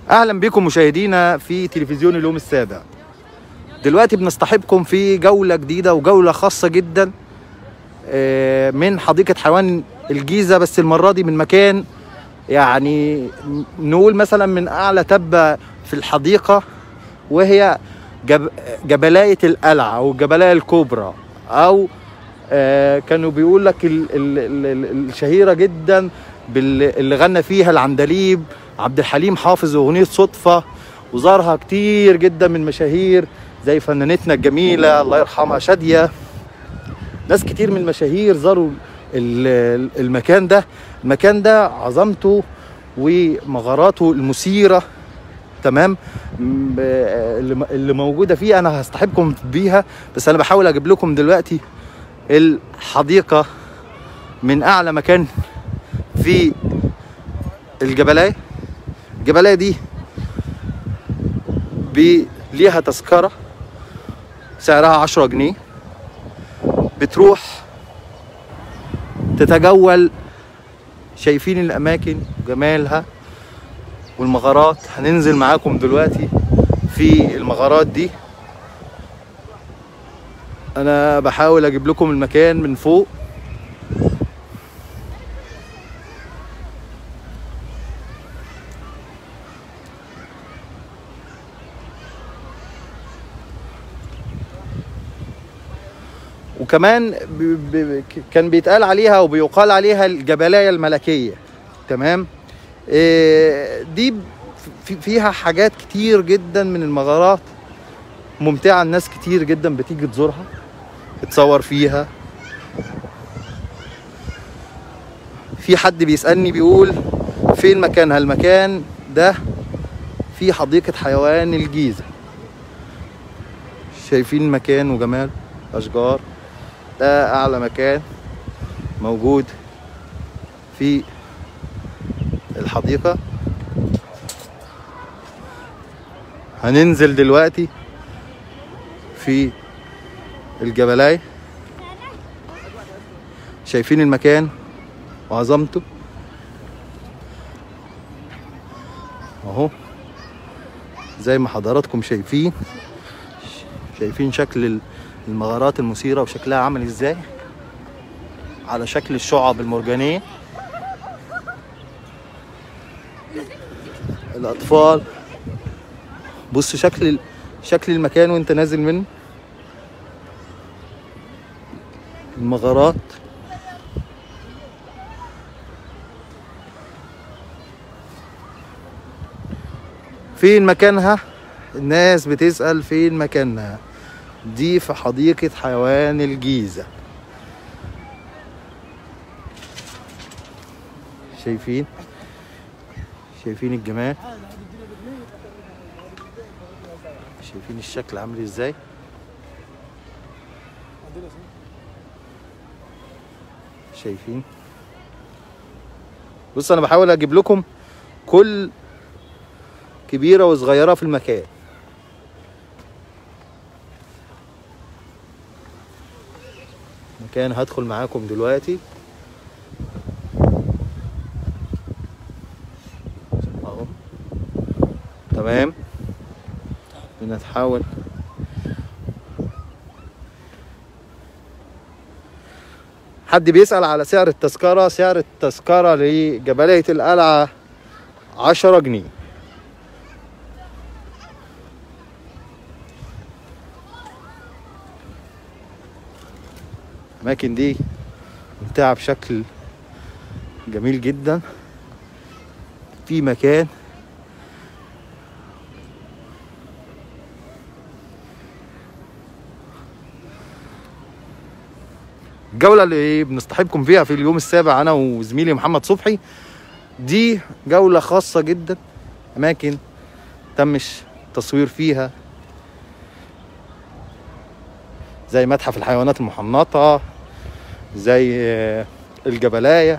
اهلا بكم مشاهدينا في تلفزيون اليوم السابع دلوقتي بنصطحبكم في جولة جديدة وجولة خاصة جدا آه، من حديقة حيوان الجيزة بس المرة دي من مكان يعني نقول مثلا من أعلى تبة في الحديقة وهي جب جبلاية القلعة أو الجبلاية الكبرى أو آه، كانوا بيقول لك ال- ال- ال- ال- الشهيرة جدا بال- اللي غنى فيها العندليب عبد الحليم حافظ أغنية صدفة وزارها كتير جدا من مشاهير زي فنانتنا الجميلة الله يرحمها شادية ناس كتير من المشاهير زاروا ال- المكان ده المكان ده عظمته ومغاراته المثيرة تمام م- اللي اللي موجودة فيه أنا هصطحبكم بيها بس أنا بحاول أجيب لكم دلوقتي الحديقة من أعلى مكان في الجبلاية الجبلاية دي بي- ليها تذكرة سعرها عشرة جنيه بتروح تتجول شايفين الأماكن وجمالها والمغارات هننزل معاكم دلوقتي في المغارات دي أنا بحاول أجيب لكم المكان من فوق وكمان ب... ب... كان بيتقال عليها وبيقال عليها الجبلايه الملكيه تمام إيه دي في... فيها حاجات كتير جدا من المغارات ممتعه الناس كتير جدا بتيجي تزورها تتصور فيها في حد بيسالني بيقول فين مكانها المكان ده في حديقه حيوان الجيزه شايفين مكان وجمال اشجار ده اعلى مكان موجود في الحديقه هننزل دلوقتي في الجبلاية شايفين المكان وعظمته اهو زي ما حضراتكم شايفين شايفين شكل المغارات المثيرة وشكلها عامل ازاي على شكل الشعب المرجانية الأطفال بص شكل شكل المكان وانت نازل منه المغارات فين مكانها الناس بتسأل فين مكانها دي في حديقة حيوان الجيزة شايفين شايفين الجمال شايفين الشكل عامل ازاي شايفين بص انا بحاول اجيب لكم كل كبيرة وصغيرة في المكان مكان هدخل معاكم دلوقتي اهو تمام بنتحاول حد بيسأل على سعر التذكرة سعر التذكرة لجبلية القلعة عشرة جنيه الأماكن دي ممتعة بشكل جميل جدا في مكان الجولة اللي بنصطحبكم فيها في اليوم السابع أنا وزميلي محمد صبحي دي جولة خاصة جدا أماكن تمش تصوير فيها زي متحف الحيوانات المحنطة زي آه، الجبلاية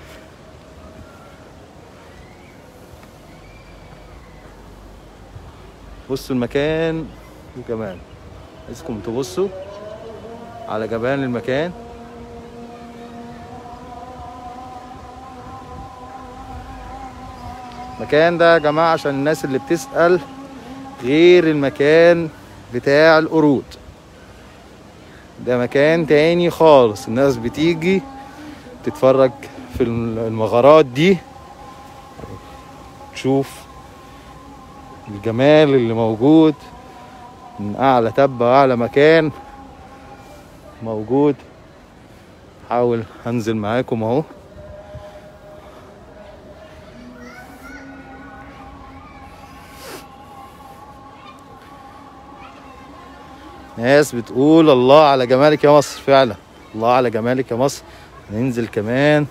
بصوا المكان وجمال عايزكم تبصوا على جبال المكان المكان ده يا جماعة عشان الناس اللي بتسأل غير المكان بتاع القرود ده مكان تاني خالص الناس بتيجي تتفرج في المغارات دي تشوف الجمال اللي موجود من اعلى تبة واعلى مكان موجود حاول هنزل معاكم اهو ناس بتقول الله على جمالك يا مصر فعلا الله على جمالك يا مصر ننزل كمان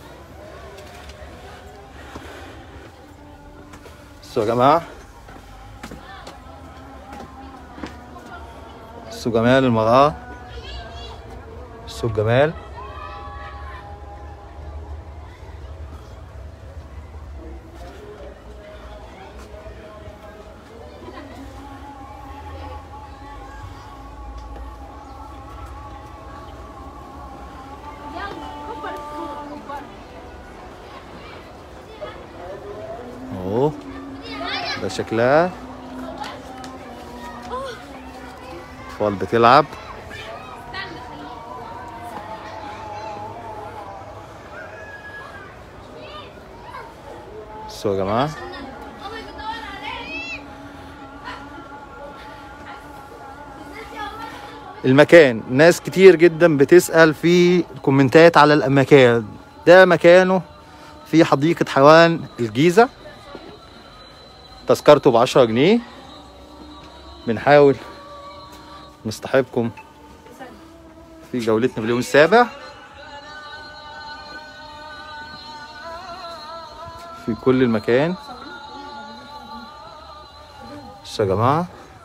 بصوا يا جماعة بصوا جمال المرأة بصوا الجمال اهو ده شكلها اطفال بتلعب بصوا يا جماعه المكان ناس كتير جدا بتسأل في الكومنتات على المكان ده مكانه في حديقة حيوان الجيزة تذكرته بعشرة جنيه بنحاول نصطحبكم في جولتنا في اليوم السابع في كل المكان بصوا يا جماعه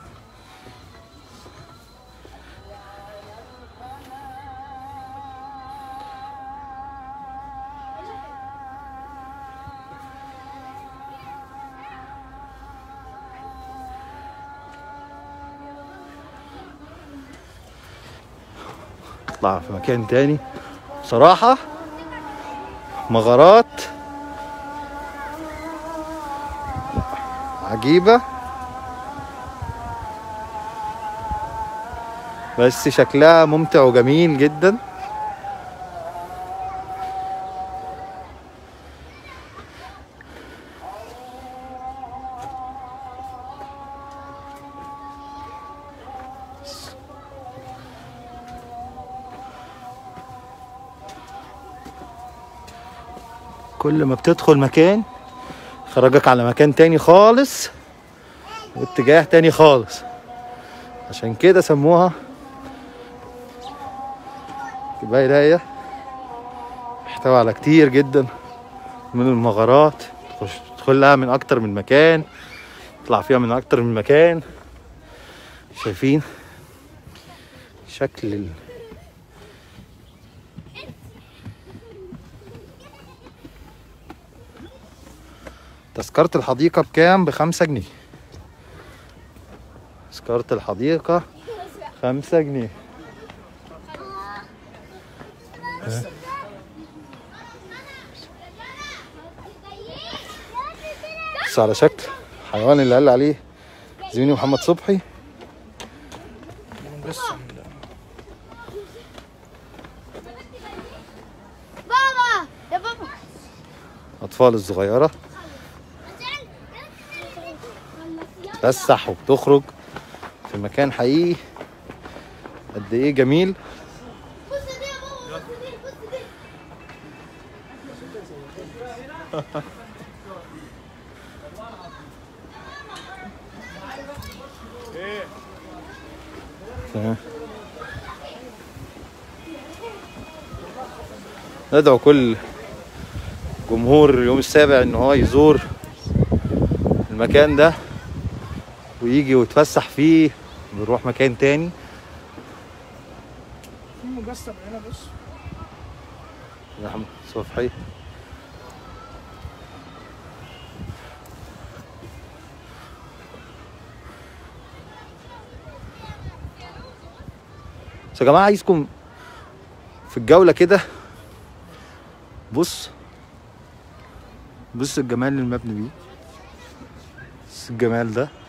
اطلع في مكان تاني بصراحة مغارات عجيبة بس شكلها ممتع وجميل جدا كل ما بتدخل مكان خرجك على مكان تاني خالص واتجاه تاني خالص عشان كده سموها كباية محتوى على كتير جدا من المغارات تخش تدخل لها من اكتر من مكان تطلع فيها من اكتر من مكان شايفين شكل ال... تذكرة الحديقة بكام؟ بخمسة جنيه تذكرة الحديقة خمسة جنيه بص على شكل الحيوان اللي قال عليه زميلي محمد صبحي بابا يا بابا أطفال الصغيرة تفسح وبتخرج في مكان حقيقي قد ايه جميل بص دي يا بابا بص دي بص دي تمام. ندعو كل جمهور اليوم السابع ان هو يزور المكان ده ويجي ويتفسح فيه ويروح مكان تاني في مجسم هنا بص يا احمد صبحي بس يا جماعه عايزكم في الجوله كده بص بص الجمال اللي المبني بيه بص الجمال ده